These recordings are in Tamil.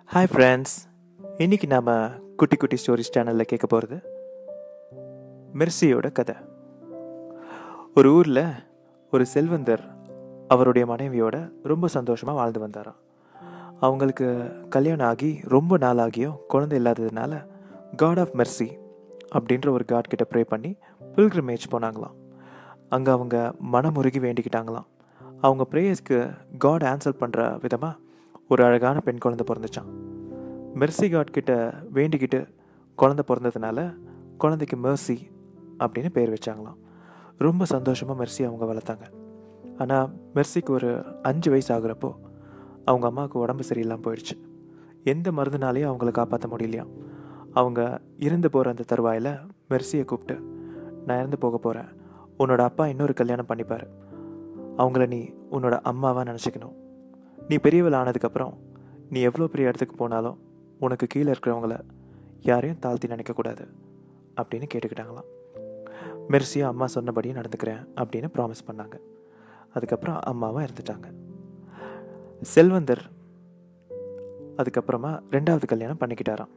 ஹாய் ஃப்ரெண்ட்ஸ் இன்னைக்கு நாம் குட்டி குட்டி ஸ்டோரிஸ் சேனலில் கேட்க போகிறது மெர்சியோட கதை ஒரு ஊரில் ஒரு செல்வந்தர் அவருடைய மனைவியோட ரொம்ப சந்தோஷமாக வாழ்ந்து வந்தாராம் அவங்களுக்கு கல்யாணம் ஆகி ரொம்ப நாள் ஆகியும் குழந்தை இல்லாததுனால காட் ஆஃப் மெர்சி அப்படின்ற ஒரு காட் கிட்ட ப்ரே பண்ணி பில்கிரிமேஜ் போனாங்களாம் அங்கே அவங்க மனமுருகி வேண்டிக்கிட்டாங்களாம் அவங்க ப்ரேயர்ஸ்க்கு காட் ஆன்சர் பண்ணுற விதமாக ஒரு அழகான பெண் குழந்தை பிறந்துச்சான் மெர்சி காட் கிட்ட வேண்டிக்கிட்டு குழந்தை பிறந்ததுனால குழந்தைக்கு மெர்சி அப்படின்னு பேர் வச்சாங்களாம் ரொம்ப சந்தோஷமாக மெர்சி அவங்க வளர்த்தாங்க ஆனால் மெர்சிக்கு ஒரு அஞ்சு வயசு ஆகுறப்போ அவங்க அம்மாவுக்கு உடம்பு சரியில்லாமல் போயிடுச்சு எந்த மருந்துனாலையும் அவங்கள காப்பாற்ற முடியலையாம் அவங்க இறந்து போகிற அந்த தருவாயில் மெர்சியை கூப்பிட்டு நான் இறந்து போக போகிறேன் உன்னோட அப்பா இன்னொரு கல்யாணம் பண்ணிப்பார் அவங்கள நீ உன்னோட அம்மாவாக நினச்சிக்கணும் நீ பெரியவள் ஆனதுக்கப்புறம் நீ எவ்வளோ பெரிய இடத்துக்கு போனாலும் உனக்கு கீழே இருக்கிறவங்கள யாரையும் தாழ்த்தி நினைக்கக்கூடாது அப்படின்னு கேட்டுக்கிட்டாங்களாம் மெர்சியாக அம்மா சொன்னபடி நடந்துக்கிறேன் அப்படின்னு ப்ராமிஸ் பண்ணாங்க அதுக்கப்புறம் அம்மாவும் இறந்துட்டாங்க செல்வந்தர் அதுக்கப்புறமா ரெண்டாவது கல்யாணம் பண்ணிக்கிட்டாராம்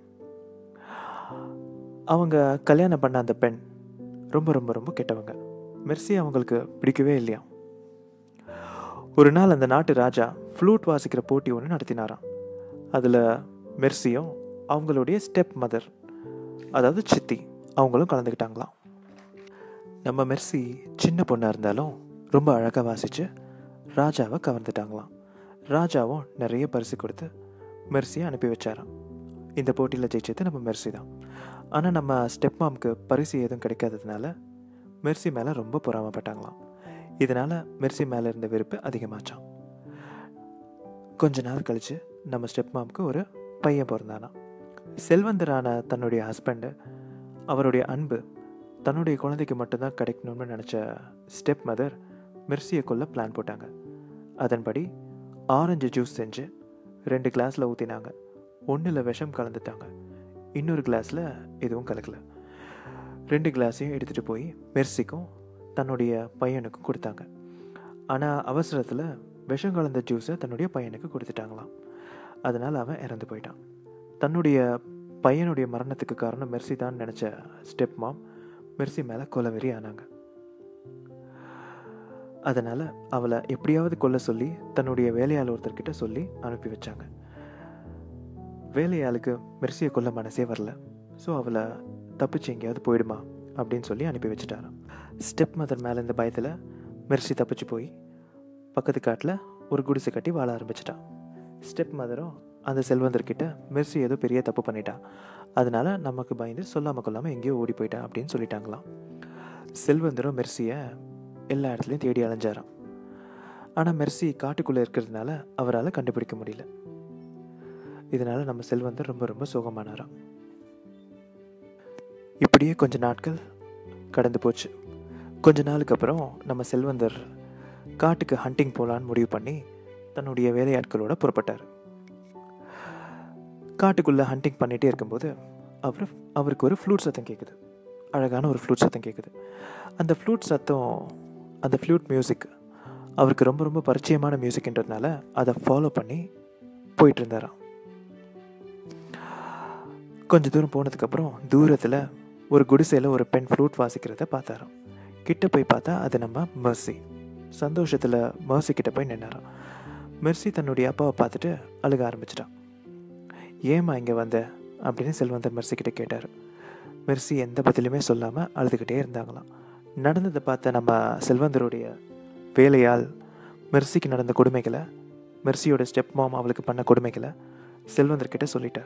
அவங்க கல்யாணம் பண்ண அந்த பெண் ரொம்ப ரொம்ப ரொம்ப கெட்டவங்க மெர்சி அவங்களுக்கு பிடிக்கவே இல்லையா ஒரு நாள் அந்த நாட்டு ராஜா ஃப்ளூட் வாசிக்கிற போட்டி ஒன்று நடத்தினாராம் அதில் மெர்சியும் அவங்களுடைய ஸ்டெப் மதர் அதாவது சித்தி அவங்களும் கலந்துக்கிட்டாங்களாம் நம்ம மெர்சி சின்ன பொண்ணாக இருந்தாலும் ரொம்ப அழகாக வாசித்து ராஜாவை கவர்ந்துட்டாங்களாம் ராஜாவும் நிறைய பரிசு கொடுத்து மெர்சியை அனுப்பி வச்சாராம் இந்த போட்டியில் ஜெயிச்சது நம்ம மெர்சி தான் ஆனால் நம்ம ஸ்டெப் மாம்க்கு பரிசு எதுவும் கிடைக்காததுனால மெர்சி மேலே ரொம்ப பொறாமப்பட்டாங்களாம் இதனால் மெர்சி மேலே இருந்த வெறுப்பு அதிகமாச்சான் கொஞ்ச நாள் கழித்து நம்ம ஸ்டெப் மாம்க்கு ஒரு பையன் பிறந்தானா செல்வந்தரான தன்னுடைய ஹஸ்பண்டு அவருடைய அன்பு தன்னுடைய குழந்தைக்கு மட்டும்தான் கிடைக்கணும்னு நினச்ச ஸ்டெப் மதர் மெர்சியை கொல்ல பிளான் போட்டாங்க அதன்படி ஆரஞ்சு ஜூஸ் செஞ்சு ரெண்டு கிளாஸில் ஊற்றினாங்க ஒன்றில் விஷம் கலந்துட்டாங்க இன்னொரு கிளாஸில் எதுவும் கலக்கல ரெண்டு கிளாஸையும் எடுத்துகிட்டு போய் மெர்சிக்கும் தன்னுடைய பையனுக்கும் கொடுத்தாங்க ஆனால் அவசரத்தில் விஷம் கலந்த ஜூஸை தன்னுடைய பையனுக்கு கொடுத்துட்டாங்களாம் அதனால் அவன் இறந்து போயிட்டான் தன்னுடைய பையனுடைய மரணத்துக்கு காரணம் மெர்சி தான் நினச்ச ஸ்டெப் மாம் மெர்சி மேலே கொலவெறி ஆனாங்க அதனால் அவளை எப்படியாவது கொல்ல சொல்லி தன்னுடைய வேலையாள் ஒருத்தர்கிட்ட சொல்லி அனுப்பி வச்சாங்க வேலையாளுக்கு மெர்சியை கொல்ல மனசே வரல ஸோ அவளை தப்பிச்சு எங்கேயாவது போயிடுமா அப்படின்னு சொல்லி அனுப்பி வச்சுட்டாராம் ஸ்டெப் மதர் மேலே இந்த பயத்தில் மெர்சி தப்பிச்சு போய் பக்கத்து காட்டில் ஒரு குடிசை கட்டி வாழ ஆரம்பிச்சிட்டான் ஸ்டெப் மதரும் அந்த செல்வந்தர்கிட்ட மெர்சி ஏதோ பெரிய தப்பு பண்ணிட்டா அதனால நமக்கு பயந்து சொல்லாமல் கொள்ளாமல் எங்கேயோ ஓடி போயிட்டா அப்படின்னு சொல்லிட்டாங்களாம் செல்வந்தரும் மெர்சியை எல்லா இடத்துலையும் தேடி அலைஞ்சாராம் ஆனால் மெர்சி காட்டுக்குள்ளே இருக்கிறதுனால அவரால் கண்டுபிடிக்க முடியல இதனால் நம்ம செல்வந்தர் ரொம்ப ரொம்ப சோகமானாராம் இப்படியே கொஞ்ச நாட்கள் கடந்து போச்சு கொஞ்ச நாளுக்கு அப்புறம் நம்ம செல்வந்தர் காட்டுக்கு ஹண்டிங் போகலான்னு முடிவு பண்ணி தன்னுடைய வேலையாட்களோட புறப்பட்டார் காட்டுக்குள்ளே ஹண்டிங் பண்ணிகிட்டே இருக்கும்போது அவர் அவருக்கு ஒரு ஃப்ளூட் சத்தம் கேட்குது அழகான ஒரு ஃப்ளூட் சத்தம் கேட்குது அந்த ஃப்ளூட் சத்தம் அந்த ஃப்ளூட் மியூசிக் அவருக்கு ரொம்ப ரொம்ப பரிச்சயமான மியூசிக்ன்றதுனால அதை ஃபாலோ பண்ணி போயிட்டு இருந்தாராம் கொஞ்சம் தூரம் போனதுக்கப்புறம் தூரத்தில் ஒரு குடிசையில் ஒரு பெண் ஃப்ளூட் வாசிக்கிறத பார்த்தாராம் கிட்ட போய் பார்த்தா அது நம்ம மெர்சி சந்தோஷத்தில் மெர்சி கிட்ட போய் நின்னாராம் மெர்சி தன்னுடைய அப்பாவை பார்த்துட்டு அழுக ஆரம்பிச்சிட்டான் ஏம்மா இங்கே வந்த அப்படின்னு செல்வந்தர் மெர்சி கிட்ட கேட்டார் மெர்சி எந்த பதிலுமே சொல்லாமல் அழுதுகிட்டே இருந்தாங்களாம் நடந்ததை பார்த்த நம்ம செல்வந்தருடைய வேலையால் மெர்சிக்கு நடந்த கொடுமைகளை மெர்சியோட ஸ்டெப் மாம் அவளுக்கு பண்ண கொடுமைகளை செல்வந்தர்கிட்ட சொல்லிட்டார்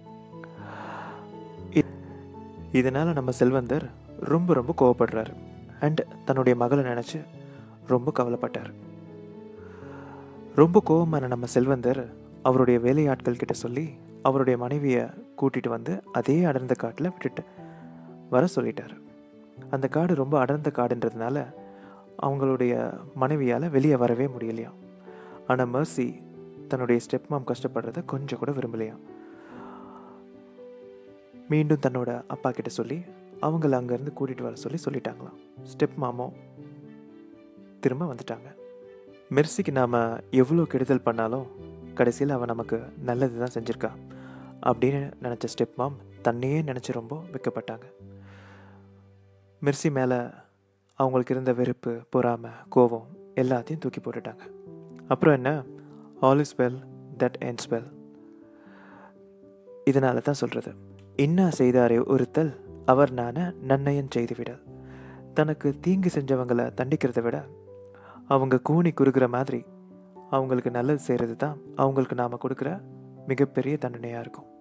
இதனால் நம்ம செல்வந்தர் ரொம்ப ரொம்ப கோவப்படுறாரு அண்ட் தன்னுடைய மகளை நினச்சி ரொம்ப கவலைப்பட்டார் ரொம்ப கோபமான நம்ம செல்வந்தர் அவருடைய வேலையாட்கள் கிட்ட சொல்லி அவருடைய மனைவியை கூட்டிகிட்டு வந்து அதே அடர்ந்த காட்டில் விட்டுட்டு வர சொல்லிட்டார் அந்த காடு ரொம்ப அடர்ந்த காடுன்றதுனால அவங்களுடைய மனைவியால் வெளியே வரவே முடியலையா ஆனால் மர்சி தன்னுடைய ஸ்டெப் மாம் கஷ்டப்படுறத கொஞ்சம் கூட விரும்பலையா மீண்டும் தன்னோட அப்பா கிட்ட சொல்லி அவங்கள அங்கேருந்து கூட்டிகிட்டு வர சொல்லி சொல்லிட்டாங்களாம் ஸ்டெப் மாமும் திரும்ப வந்துட்டாங்க மெர்சிக்கு நாம் எவ்வளோ கெடுதல் பண்ணாலும் கடைசியில் அவன் நமக்கு நல்லது தான் செஞ்சுருக்கா அப்படின்னு நினச்ச ஸ்டெப் மாம் தன்னையே நினச்சி ரொம்ப வெக்கப்பட்டாங்க மிர்சி மேலே அவங்களுக்கு இருந்த வெறுப்பு பொறாமை கோபம் எல்லாத்தையும் தூக்கி போட்டுட்டாங்க அப்புறம் என்ன all is well that ends well இதனால தான் சொல்கிறது இன்னா செய்தாரே ஒருத்தல் அவர் நான நன்னயன் செய்துவிடல் தனக்கு தீங்கு செஞ்சவங்களை தண்டிக்கிறத விட அவங்க கூனி குறுகிற மாதிரி அவங்களுக்கு நல்லது செய்கிறது தான் அவங்களுக்கு நாம் கொடுக்குற மிகப்பெரிய தண்டனையாக இருக்கும்